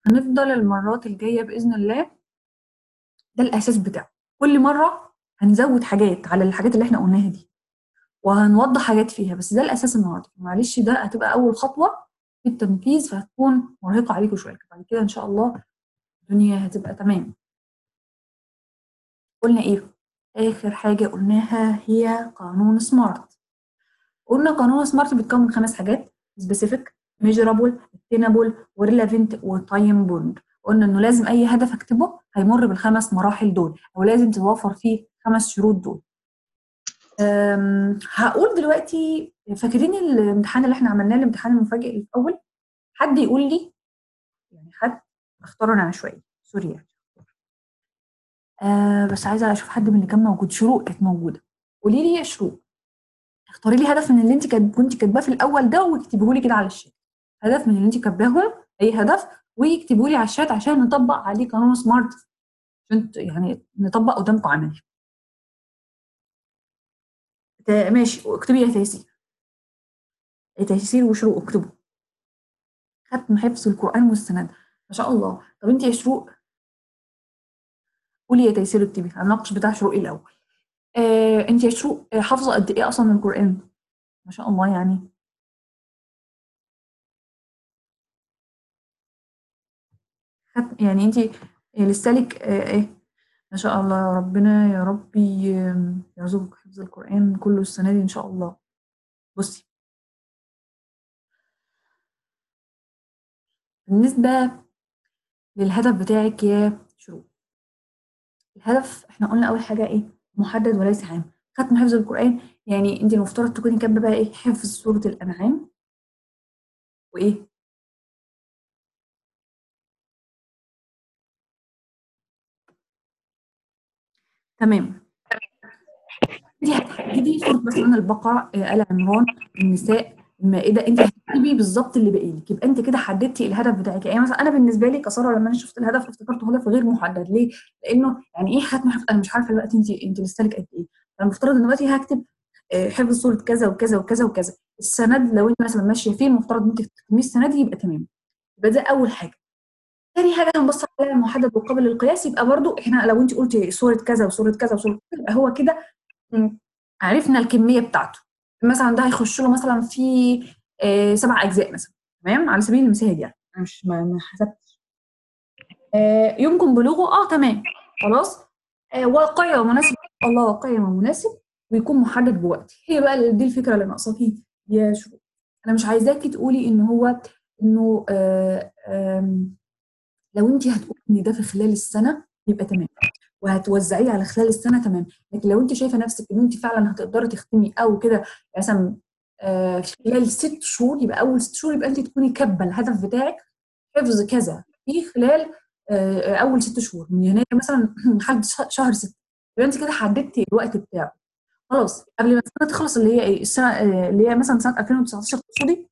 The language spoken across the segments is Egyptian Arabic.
هنفضل المرات الجايه باذن الله ده الاساس بتاعه كل مره هنزود حاجات على الحاجات اللي احنا قلناها دي وهنوضح حاجات فيها بس ده الاساس النهارده معلش ده هتبقى اول خطوه في التنفيذ فهتكون مرهقه عليكم شويه بعد كده ان شاء الله الدنيا هتبقى تمام قلنا ايه اخر حاجه قلناها هي قانون سمارت قلنا قانون سمارت بيتكون من خمس حاجات specific measurable attainable relevant وتايم بوند قلنا انه لازم اي هدف اكتبه هيمر بالخمس مراحل دول او لازم تتوفر فيه خمس شروط دول أم، هقول دلوقتي فاكرين الامتحان اللي احنا عملناه الامتحان المفاجئ اللي في الاول حد يقول لي يعني حد اختاره انا عشوائي سوري يعني آه بس عايزه اشوف حد من اللي كان موجود شروق كانت موجوده قولي لي يا شروق اختاري لي هدف من اللي انت كانت كنت كاتباه في الاول ده واكتبيه لي كده على الشات هدف من اللي انت كاتباهم اي هدف ويكتبوا لي على الشات عشان نطبق عليه قانون سمارت عشان ت- يعني نطبق قدامكم عملي تا- ماشي اكتبي يا تيسير يا تيسير وشروق اكتبوا ختم حفظ القرآن والسند ما شاء الله طب انت يا شروق قولي يا تيسير اكتبي هنناقش بتاع شروق الاول آه انت يا شروق آه، حافظه قد ايه اصلا من القرآن ما شاء الله يعني ختم يعني انت لسه لك آه ايه ما شاء الله يا ربنا يا رب ي- يرزقك حفظ القرآن كله السنة دي إن شاء الله بصي بالنسبة للهدف بتاعك يا شروق الهدف احنا قلنا أول حاجة إيه محدد وليس عام ختم حفظ القرآن يعني أنت المفترض تكوني كاتبة بقى إيه حفظ سورة الأنعام وإيه تمام انت هتحددي سورة مثلا البقرة آه، آل عمران النساء المائدة انت هتكتبي بالظبط اللي باقي لك يبقى انت كده حددتي الهدف بتاعك يعني مثلا انا بالنسبة لي كسارة لما انا شفت الهدف افتكرته هدف غير محدد ليه؟ لانه يعني ايه ختم حفظ انا مش عارفة دلوقتي انت انت لسه لك قد ايه انا المفترض ان دلوقتي هكتب آه، حفظ سورة كذا وكذا وكذا وكذا السند لو انت مثلا ماشية فيه المفترض ان انت تكتبيه السنة دي يبقى تمام يبقى ده اول حاجة تاني حاجة هنبص على المحدد وقابل للقياس يبقى برضو احنا لو انت قلتي سورة كذا وسورة كذا وسورة كذا يبقى هو كده مم. عرفنا الكمية بتاعته مثلا ده هيخش له مثلا في آه، سبع أجزاء مثلا تمام على سبيل المثال يعني أنا مش ما ما حسبتش آه، يمكن بلوغه اه تمام خلاص آه، واقعي ومناسب الله واقعي ومناسب ويكون محدد بوقت هي بقى دي الفكرة اللي ناقصاكي يا شروق أنا مش عايزاكي تقولي إن هو إنه آه، آم، لو أنت هتقولي إن ده في خلال السنة يبقى تمام وهتوزعيه على خلال السنه تمام لكن لو انت شايفه نفسك ان انت فعلا هتقدري تختمي او كده مثلا آه، في خلال ست شهور يبقى اول ست شهور يبقى انت تكوني كاتبه الهدف بتاعك حفظ كذا في خلال آه، اول ست شهور من يناير مثلا لحد ش- شهر ستة يبقى انت كده حددتي الوقت بتاعه خلاص قبل ما السنه تخلص اللي هي ايه السنه آه، اللي هي مثلا سنه 2019 تقصدي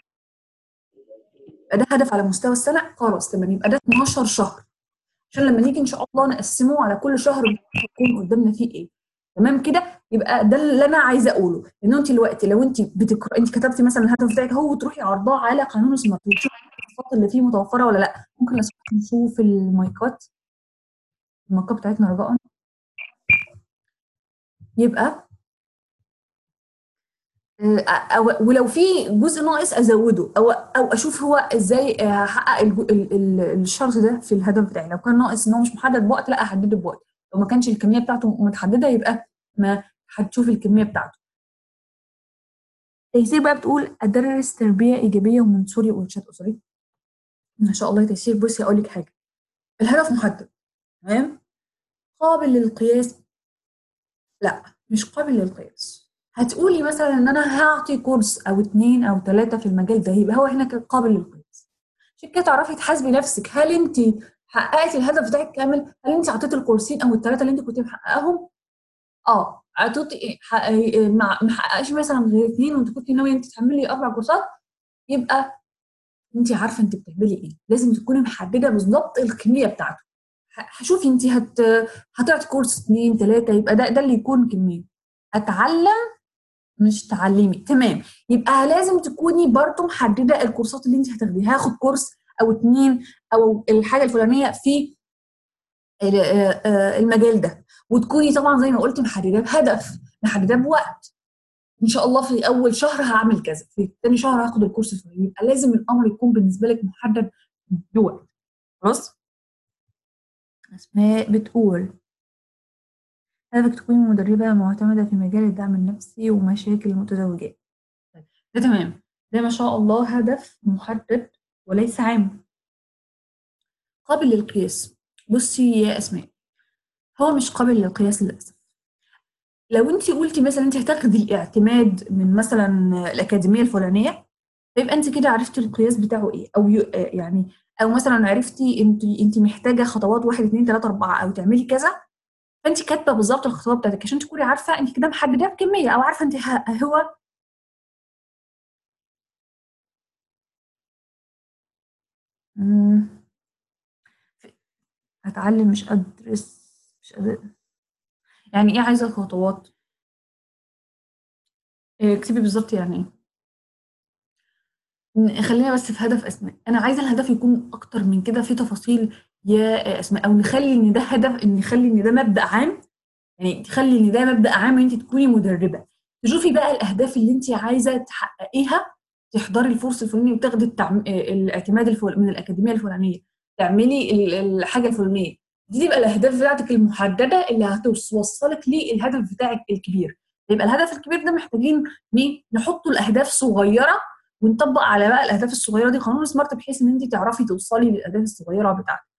يبقى ده هدف على مستوى السنه خلاص تمام يبقى ده 12 شهر عشان لما نيجي ان شاء الله نقسمه على كل شهر يكون قدامنا فيه ايه تمام كده يبقى ده اللي انا عايزه اقوله ان انت دلوقتي لو انت بتقرا انت كتبتي مثلا الهدف بتاعك هو وتروحي عرضاه على قانون سمارت وتشوفي الخطوات اللي فيه متوفره ولا لا ممكن لو سمحت نشوف المايكات المايكات بتاعتنا رجاء يبقى آه، أو ولو في جزء ناقص ازوده او او اشوف هو ازاي آه، هحقق الج- ال- ال- الشرط ده في الهدف بتاعي لو كان ناقص ان هو مش محدد بوقت لا احدده بوقت لو ما كانش الكميه بتاعته متحدده يبقى ما هتشوف الكميه بتاعته تيسير بقى بتقول ادرس تربيه ايجابيه ومنصوري وارشاد اسري ما شاء الله يا تيسير بصي اقول لك حاجه الهدف محدد تمام قابل للقياس لا مش قابل للقياس هتقولي مثلا ان انا هعطي كورس او اتنين او تلاته في المجال ده يبقى هو هنا كده قابل للقياس عشان كده تعرفي تحاسبي نفسك هل انت حققتي الهدف بتاعك كامل هل انت عطيتي الكورسين او الثلاثه اللي انت كنت محققاهم اه عطيتي حق- ما ما حققش مثلا غير اثنين وانت كنت ناويه انت تعملي اربع كورسات يبقى انت عارفه انت بتعملي ايه لازم تكوني محدده بالظبط الكميه بتاعته ه- شوفي انت هت هتعطي كورس اثنين ثلاثه يبقى ده ده اللي يكون كميه اتعلم مش تعلمي تمام يبقى لازم تكوني برضو محدده الكورسات اللي انت هتاخديها هاخد كورس او اتنين او الحاجه الفلانيه في المجال ده وتكوني طبعا زي ما قلت محدده بهدف محدده بوقت ان شاء الله في اول شهر هعمل كذا في ثاني شهر هاخد الكورس الفلاني يبقى لازم الامر يكون بالنسبه لك محدد بوقت خلاص اسماء بتقول هدفك تكوني مدربة معتمدة في مجال الدعم النفسي ومشاكل المتزوجات ده تمام ده ما شاء الله هدف محدد وليس عام قابل للقياس بصي يا اسماء هو مش قابل للقياس للاسف لو انت قلتي مثلا انت هتاخدي الاعتماد من مثلا الاكاديميه الفلانيه يبقى انت كده عرفتي القياس بتاعه ايه او يعني او مثلا عرفتي انت انت محتاجه خطوات واحد اثنين ثلاثه اربعه او تعملي كذا فانت كاتبه بالظبط الخطوات بتاعتك عشان تكوني عارفه انت كده محدده بكميه او عارفه انت هو هتعلم مش ادرس مش قادر يعني ايه عايزه خطوات اكتبي بالظبط يعني ايه خلينا بس في هدف اسماء انا عايزه الهدف يكون اكتر من كده في تفاصيل يا اسماء او نخلي ان ده هدف ان نخلي ان ده مبدا عام يعني تخلي ان ده مبدا عام ان انت تكوني مدربه تشوفي بقى الاهداف اللي انت عايزه تحققيها تحضري الفرصه الفلانيه وتاخدي التعم... الاعتماد الفل... من الاكاديميه الفلانيه تعملي الحاجه الفلانيه دي تبقى الاهداف بتاعتك المحدده اللي هتوصلك للهدف بتاعك الكبير يبقى الهدف الكبير ده محتاجين مين نحطه لاهداف صغيره ونطبق على بقى الاهداف الصغيره دي قانون سمارت بحيث ان انت تعرفي توصلي للاهداف الصغيره بتاعتك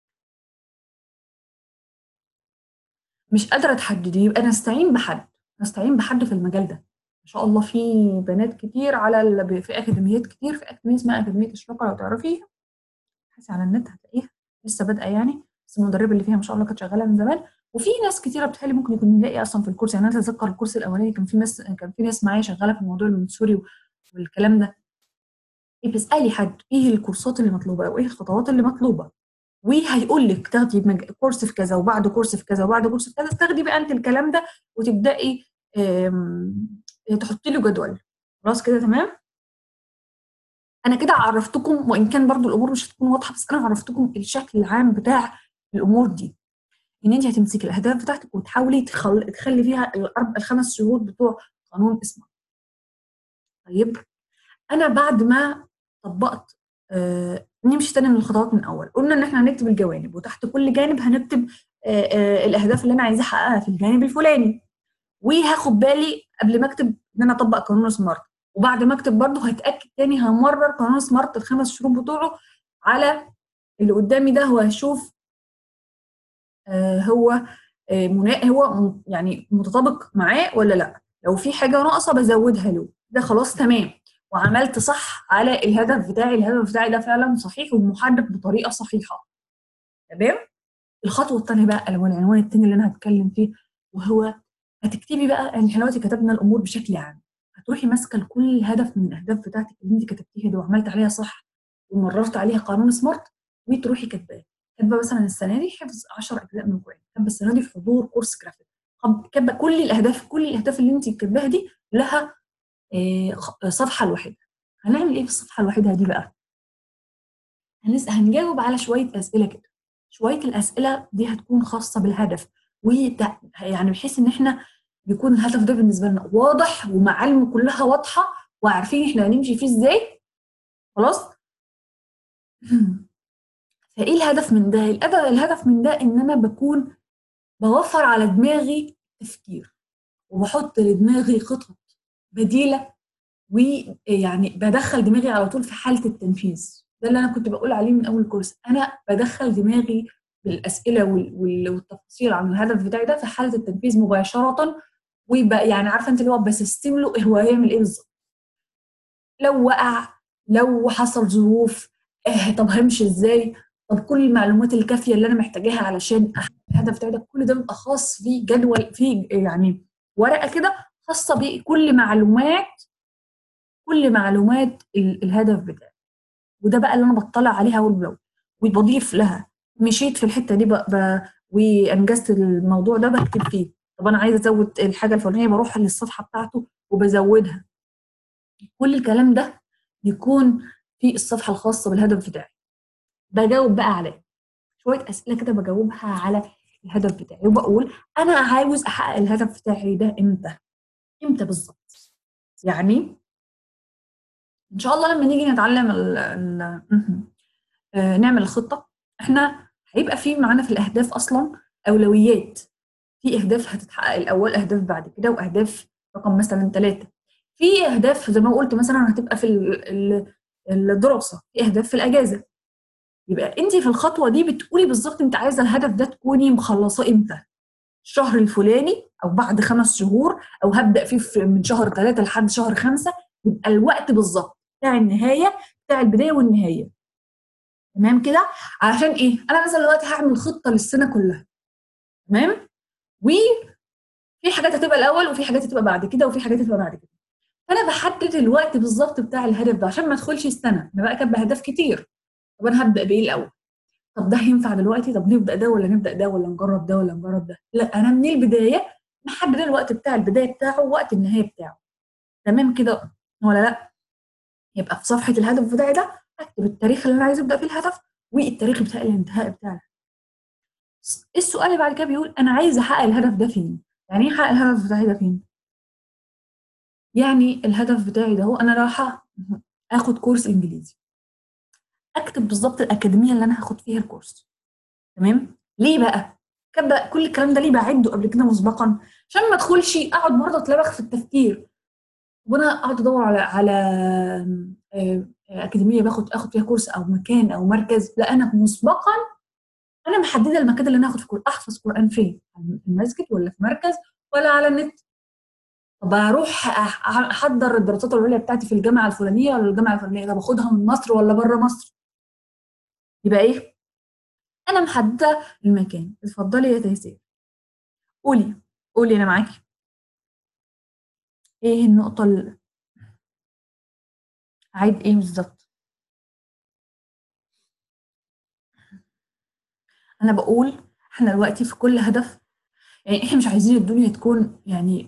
مش قادره تحددي يبقى نستعين بحد نستعين بحد في المجال ده ما شاء الله في بنات كتير على ال... في اكاديميات كتير في اكاديميه اسمها اكاديميه اشراقه لو تعرفيها بحثي على النت هتلاقيها لسه بادئه يعني بس المدربه اللي فيها ما شاء الله كانت شغاله من زمان وفي ناس كتيره بتهيألي ممكن يكون نلاقي اصلا في الكورس يعني انا اتذكر الكورس الاولاني كان في ناس كان في ناس معايا شغاله في الموضوع المنسوري والكلام ده إيه بتسالي حد ايه الكورسات اللي مطلوبه او ايه الخطوات اللي مطلوبه وهيقول لك تاخدي كورس في كذا وبعد كورس في كذا وبعد كورس في كذا تاخدي بقى انت الكلام ده وتبداي تحطي له جدول خلاص كده تمام انا كده عرفتكم وان كان برضو الامور مش هتكون واضحه بس انا عرفتكم الشكل العام بتاع الامور دي ان انت هتمسكي الاهداف بتاعتك وتحاولي تخل... تخلي فيها الاربع الخمس شهور بتوع قانون اسمه طيب انا بعد ما طبقت آه نمشي تاني من الخطوات من الاول قلنا ان احنا هنكتب الجوانب وتحت كل جانب هنكتب آه آه الاهداف اللي انا عايزه احققها في الجانب الفلاني وهاخد بالي قبل ما اكتب ان انا اطبق قانون سمارت وبعد ما اكتب برضه هتاكد تاني همرر قانون سمارت الخمس شروط بتوعه على اللي قدامي ده وهشوف آه هو آه منا... هو يعني متطابق معاه ولا لا لو في حاجه ناقصه بزودها له ده خلاص تمام وعملت صح على الهدف بتاعي الهدف بتاعي ده فعلا صحيح ومحدد بطريقه صحيحه تمام الخطوه الثانيه بقى اللي هو العنوان الثاني اللي انا هتكلم فيه وهو هتكتبي بقى يعني احنا دلوقتي كتبنا الامور بشكل عام هتروحي ماسكه لكل هدف من الاهداف بتاعتك اللي انت كتبتيها دي وعملت عليها صح ومررت عليها قانون سمارت وتروحي كاتباه كاتبه مثلا السنه دي حفظ 10 اجزاء من القران كاتبه السنه دي في حضور كورس جرافيك كاتبه كل الاهداف كل الاهداف اللي انت كاتباها دي لها صفحه لوحدها هنعمل ايه في الصفحه الوحيده دي بقى هنس... هنجاوب على شويه اسئله كده شويه الاسئله دي هتكون خاصه بالهدف وت... يعني بحيث ان احنا يكون الهدف ده بالنسبه لنا واضح ومعالمه كلها واضحه وعارفين احنا هنمشي فيه ازاي خلاص فايه الهدف من ده الهدف من ده ان انا بكون بوفر على دماغي تفكير وبحط لدماغي خطط بديله ويعني بدخل دماغي على طول في حاله التنفيذ ده اللي انا كنت بقول عليه من اول كورس انا بدخل دماغي بالاسئله والتفاصيل عن الهدف بتاعي ده في حاله التنفيذ مباشره ويبقى يعني عارفه انت اللي هو بسستم له هو هيعمل ايه بالظبط لو وقع لو حصل ظروف آه طب همشي ازاي طب كل المعلومات الكافيه اللي انا محتاجاها علشان احقق الهدف بتاعي ده كل ده بيبقى خاص في جدول في يعني ورقه كده خاصه بكل معلومات كل معلومات الهدف بتاعي وده بقى اللي انا بطلع عليها اول باول وبضيف لها مشيت في الحته دي بقى بقى وانجزت الموضوع ده بكتب فيه طب انا عايزه ازود الحاجه الفلانيه بروح للصفحه بتاعته وبزودها كل الكلام ده يكون في الصفحه الخاصه بالهدف بتاعي بجاوب بقى عليه شويه اسئله كده بجاوبها على الهدف بتاعي وبقول انا عاوز احقق الهدف بتاعي ده امتى امتى بالظبط يعني ان شاء الله لما نيجي نتعلم ال ال آه نعمل الخطه احنا هيبقى في معانا في الاهداف اصلا اولويات في اهداف هتتحقق الاول اهداف بعد كده واهداف رقم مثلا ثلاثه في اهداف زي ما قلت مثلا هتبقى في الدراسه في اهداف في الاجازه يبقى انت في الخطوه دي بتقولي بالظبط انت عايزه الهدف ده تكوني مخلصاه امتى الشهر الفلاني او بعد خمس شهور او هبدا فيه من شهر ثلاثه لحد شهر خمسه يبقى الوقت بالظبط بتاع النهايه بتاع البدايه والنهايه تمام كده عشان ايه انا مثلا دلوقتي هعمل خطه للسنه كلها تمام وفي حاجات هتبقى الاول وفي حاجات هتبقى بعد كده وفي حاجات هتبقى بعد كده فانا بحدد الوقت بالظبط بتاع الهدف ده عشان ما ادخلش السنه انا بقى كاتبه اهداف كتير طب انا هبدا بايه الاول طب ده هينفع دلوقتي طب نبدا ده ولا نبدا ده ولا نجرب ده ولا نجرب ده لا انا من البدايه محدد الوقت بتاع البدايه بتاعه ووقت النهايه بتاعه تمام كده ولا لا يبقى في صفحه الهدف بتاعي ده اكتب التاريخ اللي انا عايز ابدا فيه الهدف والتاريخ بتاع الانتهاء بتاعه السؤال اللي بعد كده بيقول انا عايز احقق الهدف ده فين يعني ايه احقق الهدف بتاعي ده فين يعني الهدف بتاعي ده هو انا رايحه اخد كورس انجليزي اكتب بالظبط الاكاديميه اللي انا هاخد فيها الكورس تمام ليه بقى كبدا كل الكلام ده ليه بعده قبل كده مسبقا عشان ما ادخلش اقعد برضه اتلبخ في التفكير وانا اقعد ادور على على اكاديميه باخد اخد فيها كورس او مكان او مركز لا انا مسبقا انا محدده المكان اللي انا هاخد في كورس احفظ قران فين في المسجد ولا في مركز ولا على النت طب اروح احضر الدراسات العليا بتاعتي في الجامعه الفلانيه ولا الجامعه الفلانيه طب اخدها من مصر ولا بره مصر يبقى ايه انا محدده المكان اتفضلي يا تيسير قولي قولي انا معاكي ايه النقطه اللي عيد ايه بالظبط انا بقول احنا دلوقتي في كل هدف يعني احنا مش عايزين الدنيا تكون يعني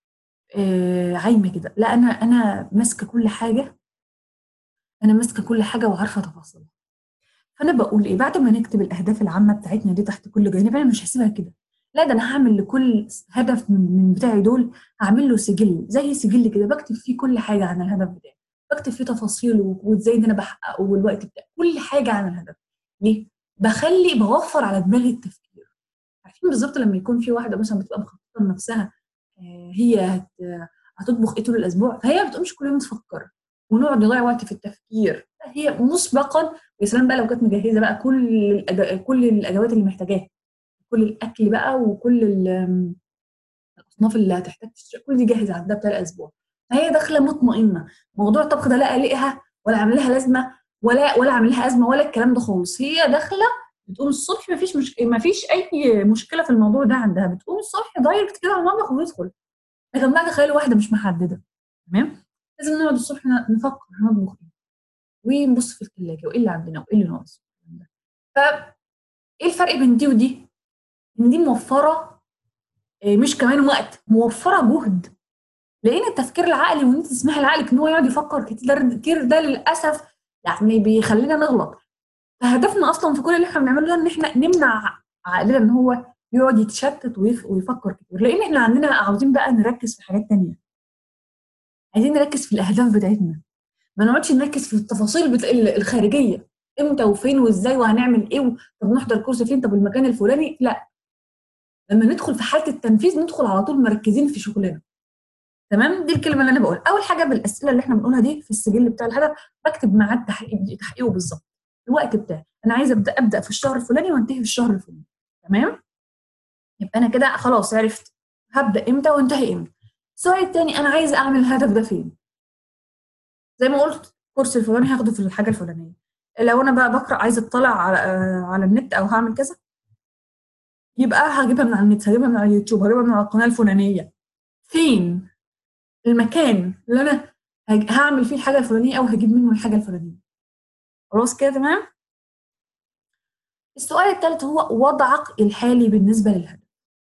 آه عايمه كده لا انا انا ماسكه كل حاجه انا ماسكه كل حاجه وعارفه تفاصيلها فانا بقول ايه بعد ما نكتب الاهداف العامه بتاعتنا دي تحت كل جانب انا مش هسيبها كده لا ده انا هعمل لكل هدف من, من بتاعي دول هعمل له سجل زي سجل كده بكتب فيه كل حاجه عن الهدف بتاعي بكتب فيه تفاصيله وازاي ان انا بحققه والوقت بتاعي كل حاجه عن الهدف ليه بخلي بوفر على دماغي التفكير عارفين بالظبط لما يكون في واحده مثلا بتبقى مخططه لنفسها هي هت هتطبخ ايه طول الاسبوع فهي ما بتقومش كل يوم تفكر ونقعد نضيع وقت في التفكير هي مسبقا ويا سلام بقى لو كانت مجهزه بقى كل الأج... كل الادوات اللي محتاجاها كل الاكل بقى وكل الاصناف اللي هتحتاج تشتري كل دي جاهزه عندها بتاع الاسبوع فهي داخله مطمئنه موضوع الطبخ ده لا قلقها ولا عامل لها لازمه ولا ولا عامل لها ازمه ولا الكلام ده خالص هي داخله بتقوم الصبح ما فيش مش... ما فيش اي مشكله في الموضوع ده عندها بتقوم الصبح دايركت كده على المطبخ وتدخل لكن بقى تخيلوا واحده مش محدده تمام لازم نقعد الصبح نفكر هنطبخ ايه ونبص في الثلاجه وايه اللي عندنا وايه اللي ناقص ف ايه الفرق بين دي ودي؟ ان دي موفره مش كمان وقت موفره جهد لان التفكير العقلي وان انت تسمحي لعقلك ان هو يقعد يفكر كتير ده للاسف يعني بيخلينا نغلط فهدفنا اصلا في كل اللي احنا بنعمله ده ان احنا نمنع عقلنا ان هو يقعد يتشتت ويفكر كتير لان احنا عندنا عاوزين بقى نركز في حاجات تانية عايزين نركز في الاهداف بتاعتنا ما نقعدش نركز في التفاصيل بتا... الخارجيه امتى وفين وازاي وهنعمل ايه طب نحضر كورس فين طب المكان الفلاني لا لما ندخل في حاله التنفيذ ندخل على طول مركزين في شغلنا تمام دي الكلمه اللي انا بقولها اول حاجه بالاسئله اللي احنا بنقولها دي في السجل بتاع الهدف بكتب ميعاد تحقيق تحقيقه بالظبط الوقت بتاعي انا عايزه ابدا ابدا في الشهر الفلاني وانتهي في الشهر الفلاني تمام يبقى انا كده خلاص عرفت هبدا امتى وانتهي امتى السؤال الثاني انا عايزه اعمل الهدف ده فين زي ما قلت الكورس الفلاني هاخده في الحاجه الفلانيه لو انا بقى بقرا عايزه اطلع على على النت او هعمل كذا يبقى هجيبها من على النت هجيبها من على اليوتيوب هجيبها من على القناه الفلانيه فين المكان اللي انا هعمل فيه الحاجه الفلانيه او هجيب منه الحاجه الفلانيه خلاص كده تمام السؤال الثالث هو وضعك الحالي بالنسبه للهدف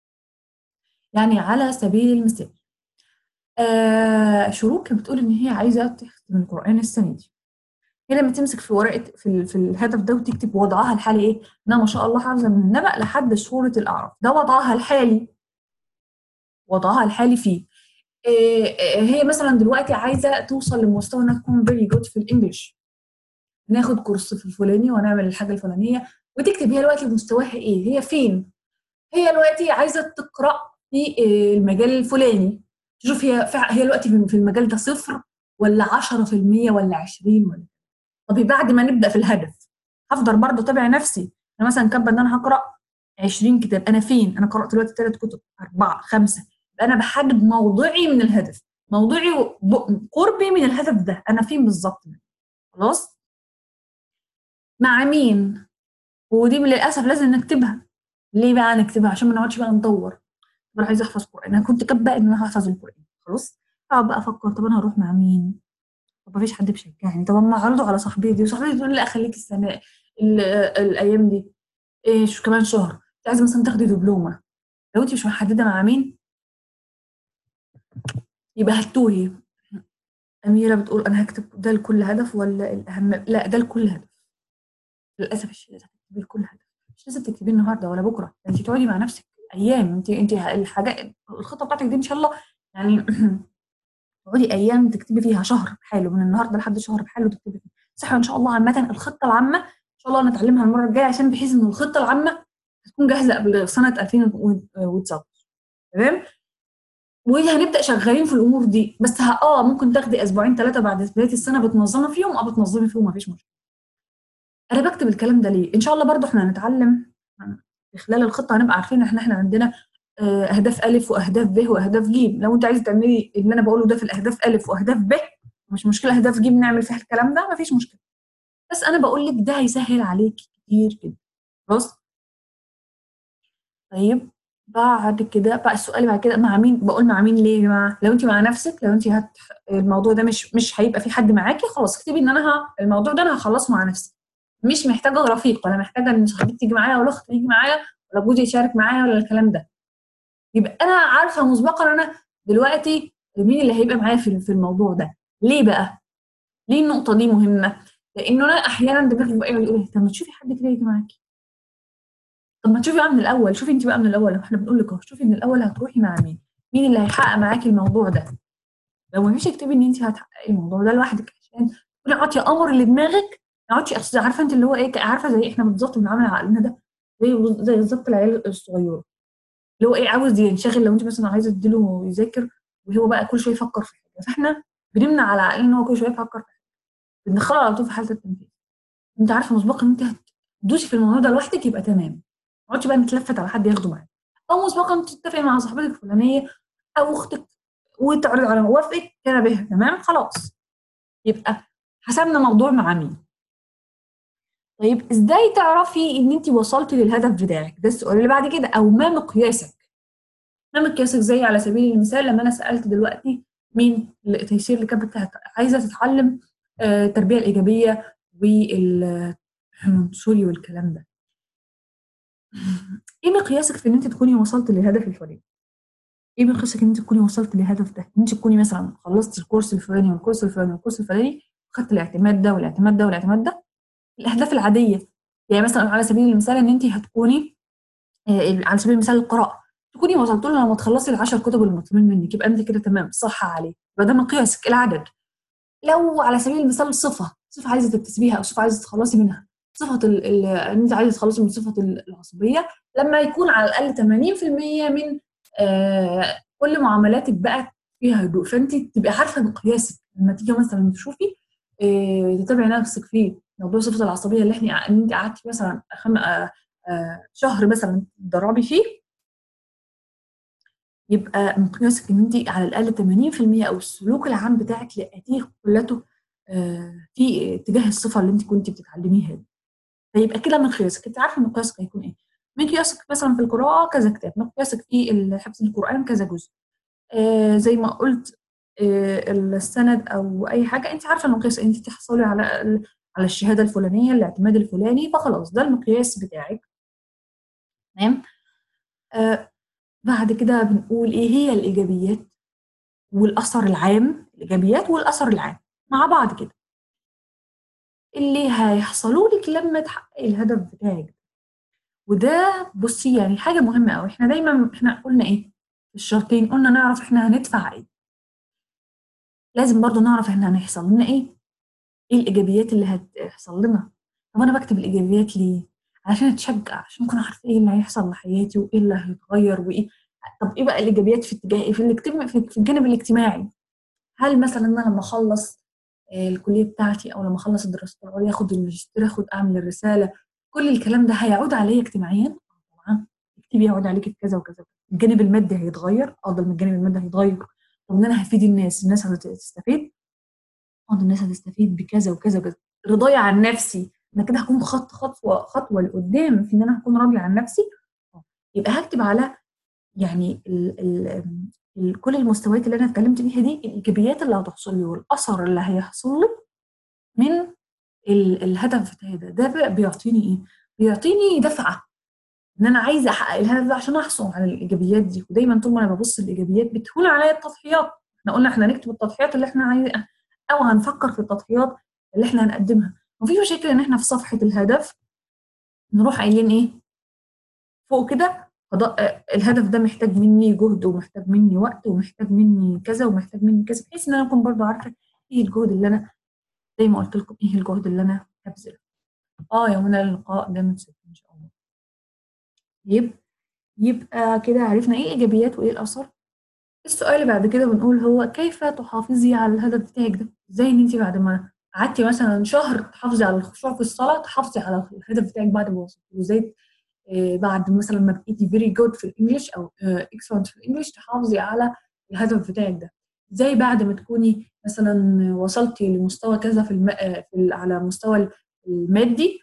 يعني على سبيل المثال آه شروق بتقول ان هي عايزه تختم القران السنه دي هي لما تمسك في ورقه في, ال- في الهدف ده وتكتب وضعها الحالي ايه انها ما شاء الله حافظه من النبأ لحد سوره الاعراف ده وضعها الحالي وضعها الحالي فيه إيه إيه هي مثلا دلوقتي عايزه توصل لمستوى انها تكون فيري جود في الانجليش ناخد كورس في الفلاني ونعمل الحاجه الفلانيه وتكتب هي دلوقتي مستواها ايه هي فين هي دلوقتي عايزه تقرا في إيه المجال الفلاني تشوف هي فع- هي دلوقتي في في المجال ده صفر ولا 10% ولا 20 ولا طب بعد ما نبدا في الهدف هفضل برضه اتابع نفسي انا مثلا كاتبه ان انا هقرا 20 كتاب انا فين انا قرات دلوقتي ثلاث كتب اربعه خمسه يبقى انا بحدد موضوعي من الهدف موضوعي ب- قربي من الهدف ده انا فين بالظبط خلاص مع مين ودي للاسف لازم نكتبها ليه بقى نكتبها عشان ما نقعدش بقى ندور طب انا عايزه احفظ قران انا كنت كاتبه ان انا هحفظ القران خلاص اقعد بقى افكر طب انا هروح مع مين طب مفيش حد بيشجعني طب اما اعرضه على صاحبتي وصاحبتي تقول لي لا خليكي السنه ال- الايام دي ايه شو كمان شهر انت عايزه مثلا تاخدي دبلومه لو انت مش محدده مع مين يبقى هتوهي اميره بتقول انا هكتب ده لكل هدف ولا الاهم لا ده لكل هدف للاسف الشديد هتكتبي لكل هدف مش لازم تكتبيه النهارده ولا بكره ده انت تقعدي مع نفسك ايام انت انت الحاجه الخطه بتاعتك دي ان شاء الله يعني تقعدي ايام تكتبي فيها شهر بحاله من النهارده لحد شهر بحاله تكتبي فيه صح ان شاء الله عامه الخطه العامه ان شاء الله نتعلمها المره الجايه عشان بحيث ان الخطه العامه تكون جاهزه قبل سنه 2019 تمام وهنبدا شغالين في الامور دي بس ه- اه ممكن تاخدي اسبوعين ثلاثه بعد بدايه السنه بتنظمي فيهم اه بتنظمي فيهم مفيش مشكله انا بكتب الكلام ده ليه ان شاء الله برضو احنا هنتعلم في خلال الخطه هنبقى عارفين احنا احنا عندنا آه، اهداف الف واهداف ب واهداف ج لو انت عايزه تعملي اللي انا بقوله ده في الاهداف الف واهداف ب مش مشكله اهداف ج نعمل فيها الكلام ده مفيش مشكله بس انا بقول لك ده هيسهل عليك كتير جدا خلاص طيب بعد كده بقى السؤال بعد كده مع مين بقول مع مين ليه يا جماعه لو انت مع نفسك لو انت هت... الموضوع ده مش مش هيبقى في حد معاكي خلاص اكتبي ان انا ه... الموضوع ده انا هخلصه مع نفسي مش محتاجه رفيق ولا محتاجه ان صاحبتي تيجي معايا ولا اختي تيجي معايا ولا جوزي يشارك معايا ولا الكلام ده يبقى انا عارفه مسبقا انا دلوقتي مين اللي هيبقى معايا في في الموضوع ده ليه بقى ليه النقطه دي مهمه لانه انا احيانا دماغي بقى يقول إيه، طب ما تشوفي حد كده يجي معاكي طب ما تشوفي بقى من الاول شوفي انت بقى من الاول احنا بنقول لك اهو شوفي من الاول هتروحي مع مين مين اللي هيحقق معاكي الموضوع ده لو ما فيش اكتبي ان انت هتحققي الموضوع ده لوحدك عشان تكوني عاطيه امر لدماغك ما عادش أصل عارفه انت اللي هو ايه عارفه زي احنا بالظبط بنعمل عقلنا ده زي زي بالظبط العيال الصغيره اللي هو ايه عاوز ينشغل لو انت مثلا عايزه تديله يذاكر وهو بقى كل شويه يفكر في حاجه فاحنا بنمنع على عقلنا ان هو كل شويه يفكر في حاجه بندخله على طول في حاله التنفيذ انت عارفه مسبقا ان انت هتدوسي في الموضوع ده لوحدك يبقى تمام ما تقعدش بقى نتلفت على حد ياخده معاك او مسبقا تتفقي مع صاحبتك الفلانيه او اختك وتعرض على موافقك كان بها تمام خلاص يبقى حسبنا موضوع مع مين طيب ازاي تعرفي ان انت وصلتي للهدف بتاعك ده السؤال اللي بعد كده او ما مقياسك ما مقياسك زي على سبيل المثال لما انا سالت دلوقتي مين اللي- تيسير اللي كانت بتاعت- عايزه تتعلم آه، التربيه الايجابيه والمنصوري والكلام ده ايه مقياسك في ان انت تكوني وصلت للهدف الفلاني ايه مقياسك ان انت تكوني وصلت للهدف ده ان انت تكوني مثلا خلصت الكورس الفلاني والكورس الفلاني والكورس الفلاني وخدت الاعتماد ده والاعتماد ده والاعتماد ده الاهداف العاديه يعني مثلا على سبيل المثال ان انت هتكوني آه، على سبيل المثال القراءه تكوني وصلت له لما تخلصي العشر كتب المطلوبين منك يبقى انت كده تمام صح عليه يبقى ده مقياسك العدد لو على سبيل المثال صفه صفه عايزه تكتسبيها او صفه عايزه تتخلصي منها صفه ال- ال- ان انت عايزه تتخلصي من صفه ال- العصبيه لما يكون على الاقل 80% من آه كل معاملاتك بقى فيها هدوء فانت تبقي عارفه مقياسك لما تيجي مثلا تشوفي آه تتابعي نفسك في موضوع صفه العصبيه اللي احنا ان انت قعدتي مثلا خم... آه آه شهر مثلا تدربي فيه يبقى مقياسك ان انت على الاقل 80% او السلوك العام بتاعك لقيتيه كلته آه، في اتجاه الصفه اللي انت كنت بتتعلميها دي فيبقى كده مقياسك انت عارفه مقياسك هيكون ايه مقياسك مثلا في القراءه كذا كتاب مقياسك في ال- حفظ القران كذا جزء آه زي ما قلت آه السند او اي حاجه انت عارفه المقياس انت تحصلي على ال- على الشهاده الفلانيه الاعتماد الفلاني فخلاص ده المقياس بتاعك تمام آه بعد كده بنقول ايه هي الايجابيات والاثر العام الايجابيات والاثر العام مع بعض كده اللي هيحصلوا لِك لمّا تحققي الهدف بتاعِك. وده بُصّي يعني حاجة مهمة أوي، إحنا دايمًا إحنا قُلنا إيه في الشرطين، قُلنا نعرف إحنا هندفع إيه. لازم برضه نعرف إحنا هنحصل لنا إيه، إيه الإيجابيات اللي هتحصل لنا. طَب أنا باكتب الإيجابيات ليه؟ عشان أتشجّع، عشان أكون عارفة إيه اللي هيحصل لحياتي وإيه اللي هيتغيّر وإيه طَب إيه بقى الإيجابيات في اتجاه إيه؟ في الاجتم في في الجانب الاجتماعي. هل مثلًا أنا لمّا أخلّص آآ الكلية بتاعتي أو لمّا أخلّص الدراسات العُليا آخُد الماجستير، آخُد أعمل الرسالة، كل الكلام ده هيعود عليّا اجتماعيًا؟ آه طبعًا، اكتبي هيعود عليكِ بكذا وكذا. الجانب المادي هيتغيّر؟ آه ده الجانب المادي هيتغيّر. طَب إن أنا هافيد الناس، الناس هت هتستفيد؟ آه ده الناس هتستفيد بكذا وكذا وكذا. رضايا عن نَفْسي، أنا كده هاكون خدت خطوة خطوة لقُدّام في إن أنا هاكون راضية عن نَفْسي؟ آه. يبقى هاكتب على يعني ال ال آمم ال كل المستويات اللي أنا اتكلّمت فيها دي الإيجابيات اللي هتحصل لي والأثر اللي هيحصل لي من ال الهدف بتاعي ده. ده بقى بيعطيني إيه، بيعطيني دَفعة إن أنا عايزة أحقق الهدف ده عشان أحصل على الإيجابيات دي. ودايمًا طول ما أنا بابُص للإيجابيات بتهون عليّا التضحيات. إحنا قُلنا إحنا هنكتب التضحيات اللي إحنا عاي أو هنفكّر في التضحيات اللي إحنا هنقدّمها. ما فيش مشاكل إن إحنا في صفحة الهدف نروح قايلين إيه فوق كده قضاء آآ الهدف ده محتاج منّي جهد ومحتاج منّي وقت ومحتاج منّي كذا ومحتاج منّي كذا، بحيث إن أنا أكون برضه عارفة إيه الجهد اللي أنا زي ما قُلت لكم إيه الجهد اللي أنا هابذله. آه يا منى اللقاء جامد جدًا إن شاء الله. يب يبقى كده عرفنا إيه الإيجابيات وإيه الأثر. السؤال اللي بعد كده بنقول هو كيف تحافظي على الهدف بتاعِك ده؟ إزاي إن أنتِ بعد ما قعدتِ مثلًا شهر تحافظي على الخشوع في الصلاة، تحافظي على الهدف بتاعِك بعد ما وصلتِ له؟ إزاي آآ بعد مثلًا ما بقيتِ very good في الEnglish أو آآ excellent في الEnglish تحافظي على الهدف بتاعِك ده؟ إزاي بعد ما تكوني مثلًا وصلتِ لمستوى كذا في الم آآ في ال على المستوى ال المادي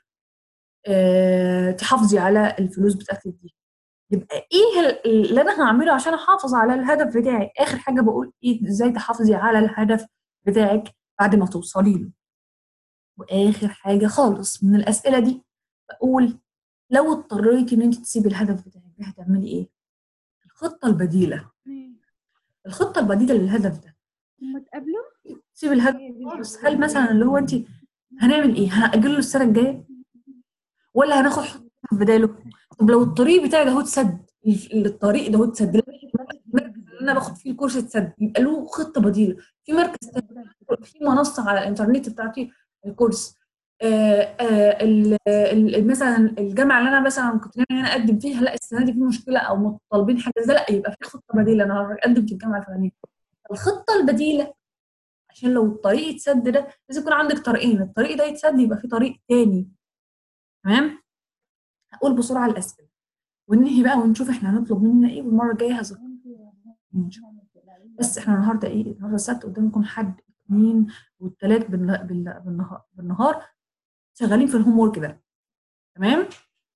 آآ تحافظي على الفلوس بتاعتِك دي؟ يبقى إيه ال اللي أنا هاعمله عشان أحافظ على الهدف بتاعي؟ آخر حاجة باقول إيه إزاي تحافظي على الهدف بتاعِك بعد ما توصلي له؟ وآخر حاجة خالص من الأسئلة دي باقول لو اضطريتِ إن أنتِ تسيبي الهدف بتاعِك ده هتعملي إيه؟ الخطة البديلة. إمم. الخطة البديلة للهدف ده. هُم اتقابلوا؟ تسيبي الهدف خالص، هل مثلًا اللي هو أنتِ هنعمل إيه؟ هنأجله للسنة الجاية؟ والّا هناخد خطة بداله؟ طب لو الطريق بتاعي ده أهو اتسد، ال الطريق ده أهو اتسد، المركز اللي أنا باخد فيه الكورس اتسد، يبقى له خطة بديلة، في مركز تاني، في منصة على الإنترنت بتاعتي الكورس. آآ آآ ال ال مثلًا الجامعة اللي أنا مثلًا كنت ناوية إن أنا أقدّم فيها لأ السنة دي في مشكلة أو م طالبين حاجة زي لأ يبقى في خطة بديلة، أنا هاقدّم في الجامعة الفلانية. الخطة البديلة عشان لو الطريق اتسد ده لازم يكون عندِك طريقين، الطريق ده يتسد يبقى في طريق تاني. تمام؟ هاقول بسرعة الأسئلة وننهي بقى ونشوف إحنا هنطلب مننا إيه والمرّة الجاية هاذ إن شاء الله. بس إحنا النهارده إيه، النهارده السبت قدّامكم حد، اتنين والتلات بالن بال بالنها بالنهار شغالين في الhomework ده. تمام؟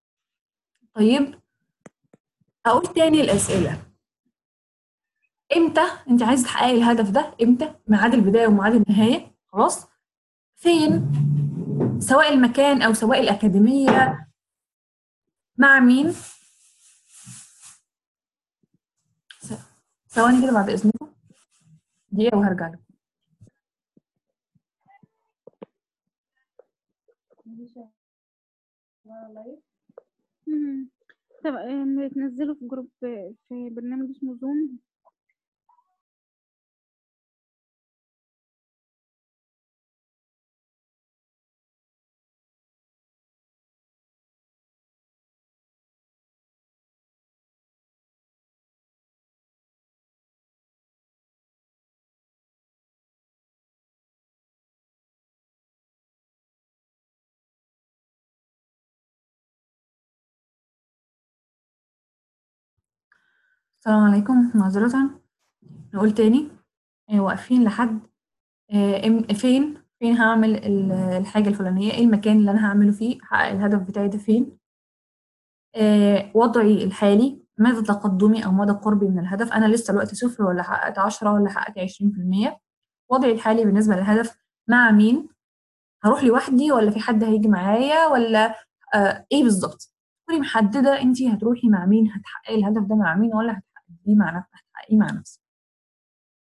طيب أقول تاني الأسئلة. إمتى أنتِ عايزة تحققي الهدف ده، إمتى؟ ميعاد البداية وميعاد النهاية، خلاص؟ فين؟ سواء المكان أو سواء الأكاديمية. مع مين؟ ث ثواني كده بعد إذنكم. دقيقة وهارجع لكم. إمم. طب آمم تنزّلوا في جروب في برنامج اسمه Zoom؟ السلام عليكم، معذرةً. نقول تاني، آآ واقفين لحد آآ إم فين، فين هاعمل ال الحاجة الفلانية، إيه المكان اللي أنا هاعمله فيه، هاحقق الهدف بتاعي ده فين؟ آآ وضعي الحالي، مدى تقدُّمي أو مدى قُربي من الهدف، أنا لسه دلوقتي 0 والّا حققت 10 والّا حققت 20%. وضعي الحالي بالنسبة للهدف، مع مين، هاروح لوحدي والّا في حد هييجي معايا والّا آآ إيه بالضبط؟ تكوني محددة أنتِ هتروحي مع مين، هتحققي الهدف ده مع مين والّا هتحققيه مع نف هتحققيه مع نفسِك.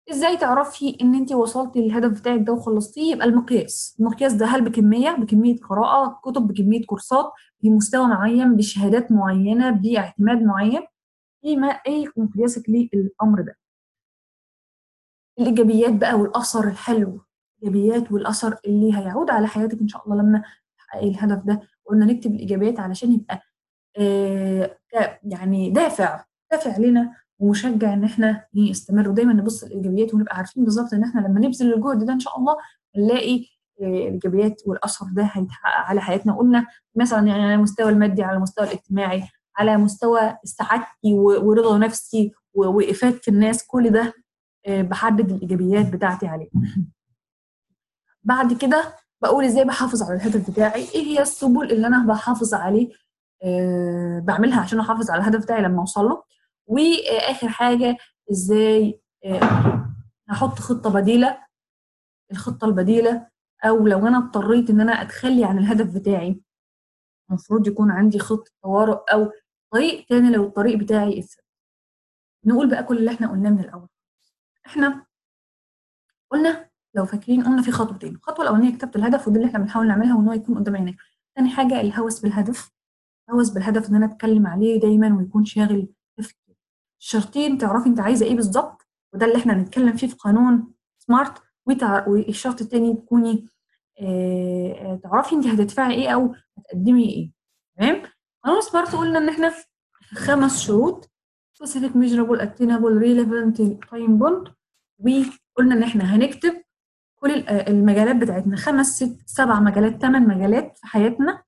ازاي تعرفي ان انت وصلتي للهدف بتاعك ده وخلصتيه يبقى المقياس المقياس ده هل بكميه بكميه قراءه كتب بكميه كورسات بمستوى معين بشهادات معينه باعتماد معين ايه ما ايه مقياسك للامر ده الايجابيات بقى والاثر الحلو الايجابيات والاثر اللي هيعود على حياتك ان شاء الله لما تحققي الهدف ده قلنا نكتب الايجابيات علشان يبقى آه يعني دافع دافع لنا ومشجع ان احنا نستمر ودايما نبص الايجابيات ونبقى عارفين بالظبط ان احنا لما نبذل الجهد ده ان شاء الله نلاقي الايجابيات والاثر ده هيتحقق على حياتنا قلنا مثلا يعني على المستوى المادي على المستوى الاجتماعي على مستوى سعادتي ورضا نفسي وافاده الناس كل ده بحدد الايجابيات بتاعتي عليه بعد كده بقول ازاي بحافظ على الهدف بتاعي ايه هي السبل اللي انا بحافظ عليه أه بعملها عشان احافظ على الهدف بتاعي لما اوصل له واخر حاجه ازاي أه هحط خطه بديله الخطه البديله او لو انا اضطريت ان انا اتخلي عن الهدف بتاعي المفروض يكون عندي خطه طوارئ او طريق تاني لو الطريق بتاعي اتسد نقول بقى كل اللي احنا قلناه من الاول احنا قلنا لو فاكرين قلنا في خطوتين الخطوه الاولانيه كتابه الهدف ودي اللي احنا بنحاول نعملها وان هو يكون قدام عينيك تاني حاجه الهوس بالهدف الهوس بالهدف ان انا اتكلم عليه دايما ويكون شاغل تفكير الشرطين تعرفي انت عايزه ايه بالظبط وده اللي احنا هنتكلم فيه في قانون سمارت والشرط التاني تكوني اه تعرفي انت هتدفعي ايه او هتقدمي ايه تمام قانون سمارت قلنا ان احنا خمس شروط specific measurable attainable relevant time bond وقلنا ان احنا هنكتب كل المجالات بتاعتنا خمس ست سبع مجالات ثمان مجالات في حياتنا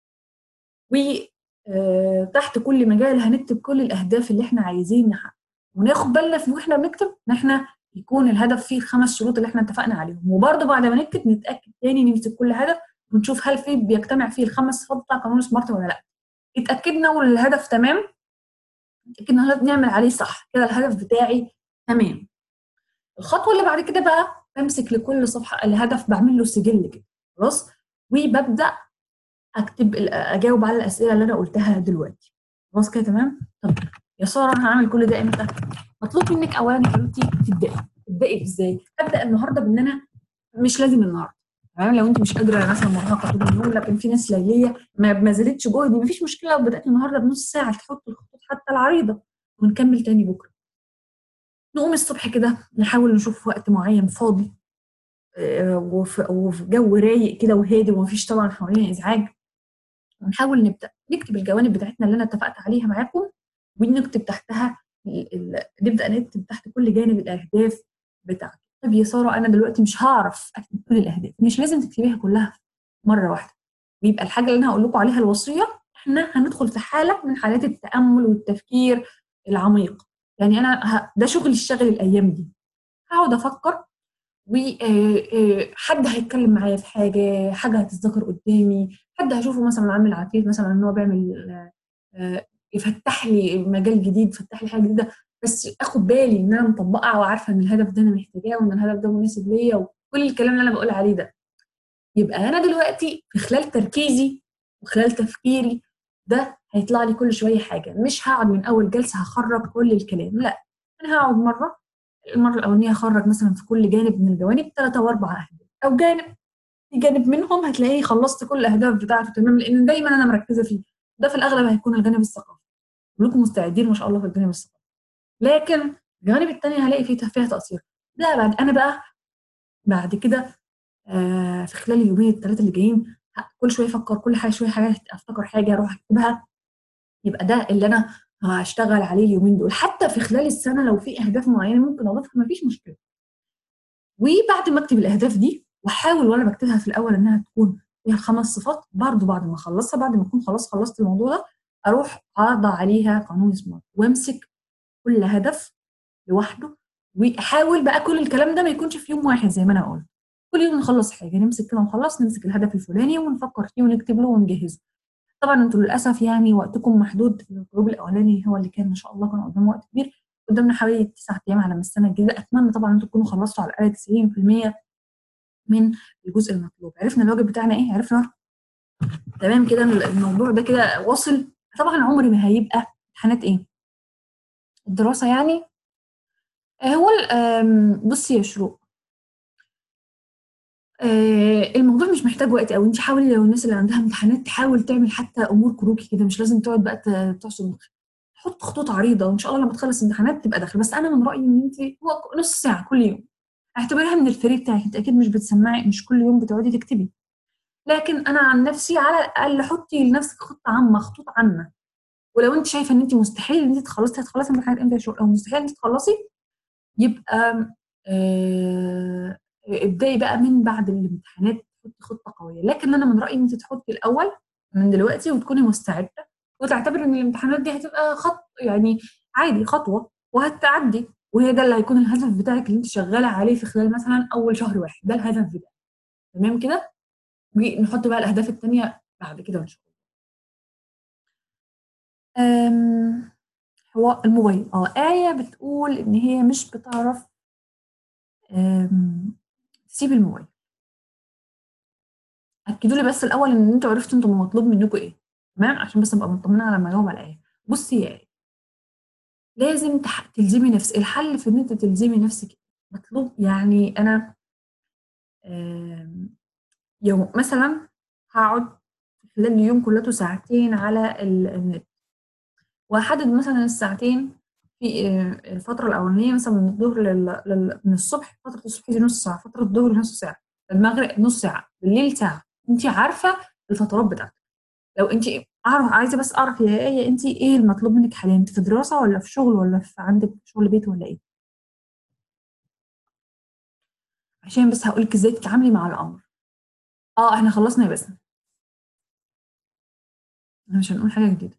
وتحت كل مجال هنكتب كل الاهداف اللي احنا عايزين نحققها وناخد بالنا في واحنا بنكتب ان احنا يكون الهدف فيه الخمس شروط اللي احنا اتفقنا عليهم وبرده بعد ما نكتب نتاكد تاني نمسك كل هدف ونشوف هل فيه بيجتمع فيه الخمس صفات بتاع قانون سمارت ولا لا اتاكدنا والهدف تمام اتاكدنا نعمل عليه صح كده الهدف بتاعي تمام الخطوه اللي بعد كده بقى بمسك لكل صفحه الهدف بعمل له سجل كده خلاص وببدا اكتب اجاوب على الاسئله اللي انا قلتها دلوقتي خلاص كده تمام طب يا ساره انا هعمل كل ده امتى مطلوب منك اولا يا حبيبتي تبداي تبداي ازاي ابدا النهارده بان انا مش لازم النهارده تمام لو انت مش قادره مثلا مرهقه طول اليوم لكن في ناس ليليه ما بذلتش جهد مفيش مشكله لو بدات النهارده بنص ساعه تحط الخطوط حتى العريضه ونكمل تاني بكره نقوم الصبح كده نحاول نشوف وقت معين فاضي وفي, وفي جو رايق كده وهادي ومفيش طبعا حوالينا ازعاج ونحاول نبدا نكتب الجوانب بتاعتنا اللي انا اتفقت عليها معاكم ونكتب تحتها نبدا نكتب تحت كل جانب الاهداف بتاعته طب يا ساره انا دلوقتي مش هعرف اكتب كل الاهداف مش لازم تكتبيها كلها مره واحده ويبقى الحاجه اللي انا هقول لكم عليها الوصيه احنا هندخل في حاله من حالات التامل والتفكير العميق يعني انا ه... ده شغل الشغل الايام دي هقعد افكر وحد هيتكلم معايا في حاجه حاجه هتتذكر قدامي حد هشوفه مثلا عامل عفيف مثلا ان هو بيعمل يفتح لي مجال جديد يفتح لي حاجه جديده بس اخد بالي ان انا مطبقه وعارفه ان الهدف ده انا محتاجاه وان الهدف ده مناسب ليا وكل الكلام اللي انا بقول عليه ده يبقى انا دلوقتي في خلال تركيزي وخلال تفكيري ده هيطلع لي كل شويه حاجه مش هقعد من اول جلسه هخرج كل الكلام لا انا هقعد مره المره الاولانيه هخرج مثلا في كل جانب من الجوانب ثلاثه واربع اهداف او جانب في جانب منهم هتلاقيني خلصت كل الاهداف بتاعته تمام لان دايما انا مركزه فيه ده في الاغلب هيكون الجانب الثقافي كلكم مستعدين ما شاء الله في الجانب الثقافي لكن الجوانب الثانيه هلاقي فيه فيها تقصير لا بعد انا بقى بعد كده آه في خلال اليومين الثلاثه اللي جايين كل شويه افكر كل حاجه شويه حاجه افتكر حاجه اروح اكتبها يبقى ده اللي انا هشتغل عليه اليومين دول حتى في خلال السنه لو في اهداف معينه ممكن اضيفها مفيش مشكله وبعد ما اكتب الاهداف دي واحاول وانا بكتبها في الاول انها تكون فيها خمس صفات برضو بعد ما اخلصها بعد ما اكون خلاص خلصت الموضوع ده اروح اضع عليها قانون سمارت وامسك كل هدف لوحده واحاول بقى كل الكلام ده ما يكونش في يوم واحد زي ما انا قلت كل يوم نخلص حاجه نمسك كده ونخلص نمسك الهدف الفلاني ونفكر فيه ونكتب له ونجهزه طبعا انتوا للاسف يعني وقتكم محدود الجروب الاولاني هو اللي كان ما شاء الله كان قدام وقت كبير قدامنا حوالي تسع ايام على السنه الجديده اتمنى طبعا انتوا تكونوا خلصتوا على الاقل 90% من الجزء المطلوب عرفنا الواجب بتاعنا ايه عرفنا تمام كده الموضوع ده كده واصل طبعا عمري ما هيبقى امتحانات ايه الدراسه يعني هو ال آمم، بُصّي يا شروق آآ، الموضوع مش محتاج وقت أوي، أنتِ حاولي لو الناس اللي عندها امتحانات تحاول تعمل حتى أمور كروكي كده، مش لازم تقعد بقى ت تعصر مخّها، حُط خطوط عريضة وإن شاء الله لمّا تخلّص امتحانات تبقى داخلة، بس أنا من رأيي إن أنتِ هو ك نُص ساعة كل يوم، اعتبريها من الfree بتاعِك، أنتِ أكيد مش بتسمّعي مش كل يوم بتقعدي تكتبي، لكن أنا عن نفسي على الأقل حُطّي لنفسِك خطة عامة، خطوط عامة، ولو أنتِ شايفة إن أنتِ مستحيل إن أنتِ تخلّصي هتخلّصي امتحانات إمتى يا شروق؟ لو مستحيل إن أنتِ تخلّصي يبقى آآ، ابدئي بقى من بعد الامتحانات حُطّي خطة قوية، لكن أنا من رأيي إن أنتِ تحُطّي الأول من دلوقتي وتكوني مستعدة وتعتبري إن الامتحانات دي هتبقى خط يعني عادي خطوة وهتعدّي، وهي ده اللي هيكون الهدف بتاعِك اللي أنتِ شغّالة عليه في خلال مثلًا أول شهر واحد، ده الهدف بتاعِك، تمام كده؟ ونحُط بقى الأهداف التانية بعد كده إن شاء الله. آمم، هو الموبايل آه، آية بتقول إن هي مش بتعرف آمم، تسيب الموبايل. أكدوا لي بس الأول إن أنتم عرفتوا أنتم مطلوب منكم إيه، تمام؟ عشان بس أبقى مطمنة على لمّا أجاوب على آية. بُصّي يا آية لازم تح تلزمي نفس الحل في إن أنتِ تلزمي نفسِك مطلوب يعني أنا آمم، يوم مثلًا هاقعد خلال اليوم كُلّته ساعتين على ال النت، وهاحدد مثلًا الساعتين في آآ، الفترة الأولانية مثلًا من الضهر لل لل من الصبح فترة الصبح دي نُص ساعة، فترة الضهر نُص ساعة، المغرب نُص ساعة، بالليل ساعة، أنتِ عارفة الفترات بتاعتِك. لو أنتِ أعرف عايزة بس أعرف يا آية أنتِ إيه المطلوب منِّك حاليًا، أنتِ في دراسة والّا في شغل والّا في عندِك شغل بيت والّا إيه؟ عشان بس هاقول لِك إزاي تتعاملي مع الأمر. آه، إحنا خلّصنا يا باسم. إحنا مش هنقول حاجة جديدة.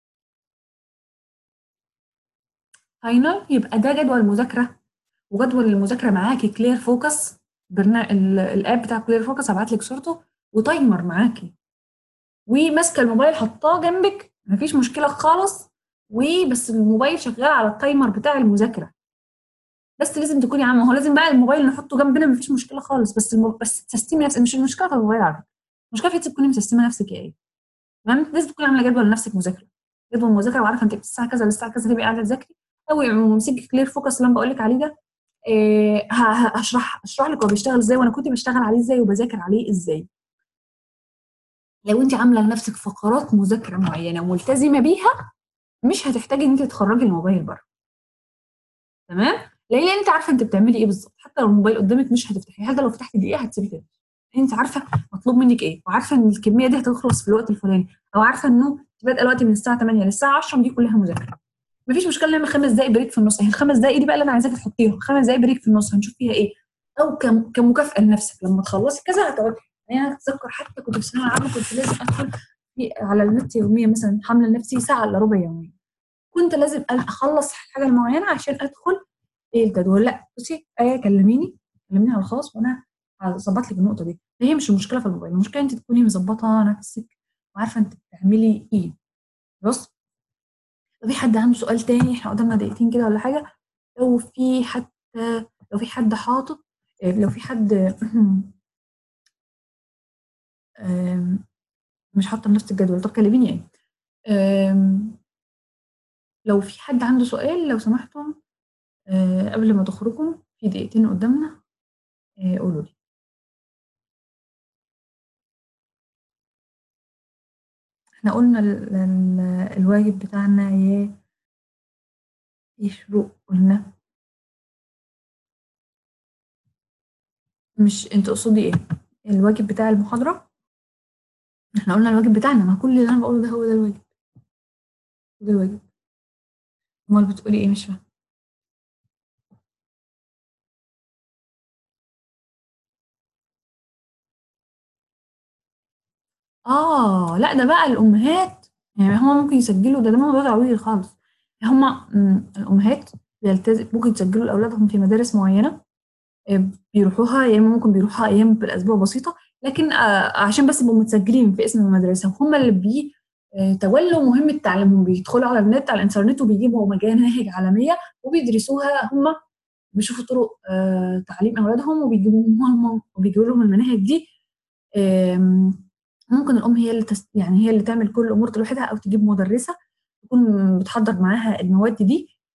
final يبقى ده جدول مذاكرة، وجدول المذاكرة معاكِ clear focus برنا ال الapp بتاع clear focus هابعت لِك صورته وtimer معاكِ. وماسكة الموبايل حاطاه جنبِك ما فيش مشكلة خالص، وبس الموبايل شغال على الtimer بتاع المذاكرة. بس لازم تكوني عاملة ما هو لازم بقى الموبايل نحطه جنبنا ما فيش مشكلة خالص، بس الم بس تسستمي نفسِك مش المشكلة في الموبايل على فكرة، المشكلة في أنتِ تكوني مسستمة نفسِك يا آية. تمام؟ لازم تكوني عاملة جدول لنفسِك مذاكرة، جدول مذاكرة وعارفة أنتِ من الساعة كذا للساعة كذا تبقي قاعدة تذاكري، أو امسكي clear focus اللي أنا باقول لِك عليه ده آآ، ه ه هاشرح هاشرح لِك هو بيشتغل إزاي وأنا كنت باشتغل عليه إزاي وباذاكر عليه إزاي. لو أنتِ عاملة لنفسِك فقرات مذاكرة معينة وملتزمة بيها، مش هتحتاجي إن أنتِ تخرّجي الموبايل برّه. تمام؟ لإن أنتِ عارفة أنتِ بتعملي إيه بالضبط، حتى لو الموبايل قدامِك مش هتفتحيه، حتى لو فتحتِ دقيقة هتسيبي تاني. أنتِ عارفة مطلوب منِّك إيه، وعارفة إن الكمية دي هتخلص في الوقت الفلاني، أو عارفة إنه أنتِ بادئة دلوقتي من الساعة 08:00 للساعة 10:00 دي كلها مذاكرة. ما فيش مشكلة نعمل 5 دقايق break في النُص، أهي ال5 دقايق دي بقى اللي أنا عايزاكِ تحطيهم، 5 دقايق break في النُص هنشوف فيها إيه، أو كم كمكافأة لنفسِك لمّا تخلّصي كذا هتقعدي يعني أنا أتذكر حتى كنت في الثانوية العامة كنت لازم أدخل في على النت يوميًا مثلًا حاملة لنفسي ساعة إلا ربع يوميًا. كنت لازم أ أخلّص الحاجة المعينة عشان أدخل إيه الجدول، لأ بُصّي آية كلميني، كلميني على الخاص وأنا هاضبّط لِك النقطة دي، هي مش المشكلة في الموبايل، المشكلة إن أنتِ تكوني مضبّطة نفسِك وعارفة أنتِ بتعملي إيه. خلاص؟ لو في حد عنده سؤال تاني إحنا قدامنا دقيقتين كده والّا حاجة، لو في حتى لو في حد حاطط آآ، لو في حد آمم، مش حاطة لنفسِك جدول، طب كلميني آية. آمم لو في حد عنده سؤال لو سمحتم آآ، قبل ما تخرجوا في دقيقتين قدامنا آآ، قولوا لي. إحنا قُلنا ال ال الواجب بتاعنا يا يا شروق قُلنا مش أنتِ تقصدي إيه؟ الواجب بتاع المحاضرة؟ إحنا قُلنا الواجب بتاعنا، ما كل اللي أنا باقوله ده هو ده الواجب. ده الواجب. أُمّال بتقولي إيه مش فاهمة؟ آه، لأ ده بقى الأمهات يعني هُم ممكن يسجّلوا ده ده موضوع طويل خالص. هُم إمم، الأمهات بيلتز ممكن يسجّلوا لأولادهم في مدارس معيّنة آآ، بيروحوها يا إمّا ممكن بيروحوها أيام بالأسبوع بسيطة، لكن آآ، عشان بس يبقوا متسجّلين في اسم المدرسة وهُم اللي بي آآ، تولّوا مهمة تعليمهم، بيدخلوا على النت على الإنترنت وبيجيبوا مناهج عالمية وبيدرسوها هُم، بيشوفوا طُرق آآ، تعليم أولادهم وبيجيبوهم هم وبيجيبوا لهم المناهج دي آمم، ممكن الأم هي اللي تس يعني هي اللي تعمل كل الأمور دي لوحدها أو تجيب مُدرسة تكون بتحضّر معاها المواد دي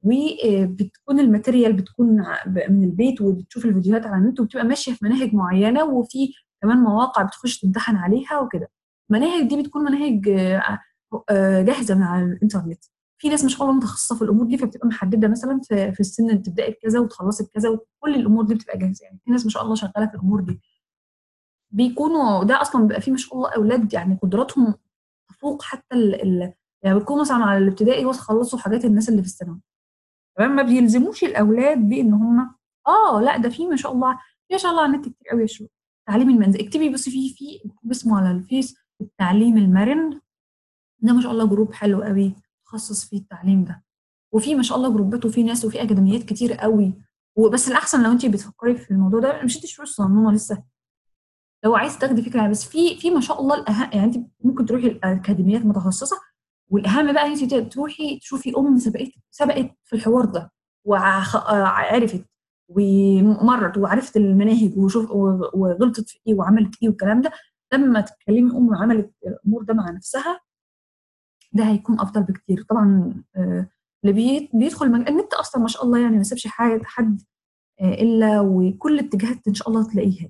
وبتكون الماتيريال بتكون ع- ب- من البيت وبتشوف الفيديوهات على النت وبتبقى ماشيه في مناهج معينه وفي كمان مواقع بتخش تمتحن عليها وكده المناهج دي بتكون مناهج آه، آه، جاهزه من على الانترنت في ناس ما شاء الله متخصصه في الامور دي فبتبقى محدده مثلا في, في السن اللي تبداي بكذا وتخلصي بكذا وكل الامور دي بتبقى جاهزه يعني في ناس ما شاء الله شغاله في الامور دي بيكونوا ده اصلا بيبقى فيه ما شاء الله اولاد يعني قدراتهم تفوق حتى ال ال يعني بيكونوا مثلا على الابتدائي وخلصوا حاجات الناس اللي في الثانوي تمام ما بيلزموش الاولاد بان هم اه لا ده في ما شاء الله في ما شاء الله على النت كتير قوي يا شو تعليم المنزل اكتبي بصي في في جروب اسمه على الفيس التعليم المرن ده ما شاء الله جروب حلو قوي متخصص فيه التعليم ده وفي ما شاء الله جروبات وفي ناس وفي اكاديميات كتير قوي وبس الاحسن لو انت بتفكري في الموضوع ده مش انت فلوس صغنونه لسه لو عايز تاخدي فكره عنها. بس في في ما شاء الله الاهم يعني انت ممكن تروحي الاكاديميات متخصصه والاهم بقى انت تروحي تشوفي ام سبقت سبقت في الحوار ده وعرفت ومرت وعرفت المناهج وشوف و- وغلطت في ايه وعملت ايه والكلام ده لما تتكلمي ام عملت الامور ده مع نفسها ده هيكون افضل بكتير طبعا آه، اللي بي- بيدخل مج... النت اصلا ما شاء الله يعني ما سابش حاجه حد آه، الا وكل اتجاهات ان شاء الله تلاقيها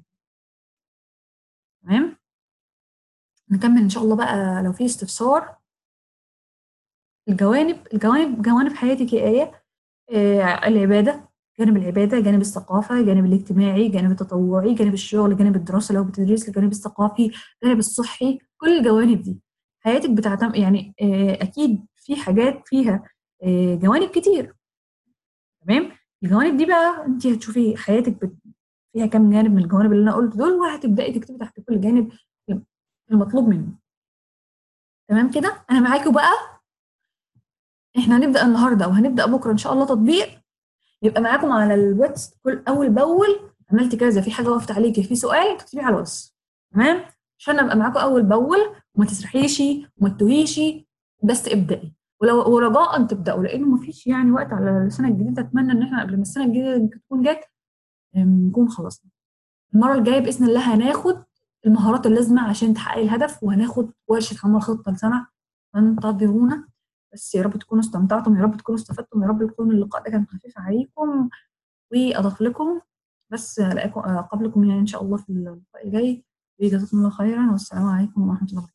تمام نكمل ان شاء الله بقى لو في استفسار الجوانب الجوانب جوانب حياتك يا آية آه، العبادة جانب العبادة جانب الثقافة جانب الاجتماعي جانب التطوعي جانب الشغل جانب الدراسة لو بتدرس الجانب الثقافي جانب الصحي كل الجوانب دي حياتك بتعتمد يعني آه، أكيد في حاجات فيها آه، جوانب كتير تمام الجوانب دي بقى انت هتشوفي حياتك بت- فيها كام جانب من الجوانب اللي انا قلت دول وهتبداي تكتبي تحت كل جانب المطلوب منه تمام كده انا معاكم بقى احنا هنبدا النهارده وهنبدا بكره ان شاء الله تطبيق يبقى معاكم على الواتس كل اول باول عملت كذا في حاجه وقفت عليكي في سؤال تكتبيه على الواتس تمام عشان ابقى معاكم اول باول وما تسرحيش وما تتوهيش بس ابدأي ولو ورجاء تبدأوا لأنه مفيش يعني وقت على السنة الجديدة أتمنى إن إحنا قبل ما السنة الجديدة تكون جت أم، نكون خلصنا المرة الجاية بإذن الله هناخد المهارات اللازمة عشان تحققي الهدف وهناخد ورشة عمل خطة لسنة فانتظرونا بس يا رب تكونوا استمتعتم يا رب تكونوا استفدتم يا رب يكون اللقاء ده كان خفيف عليكم وأضاف لكم بس ألاقيكم قبلكم يعني إن شاء الله في اللقاء الجاي جزاكم الله خيرا والسلام عليكم ورحمة الله وبركاته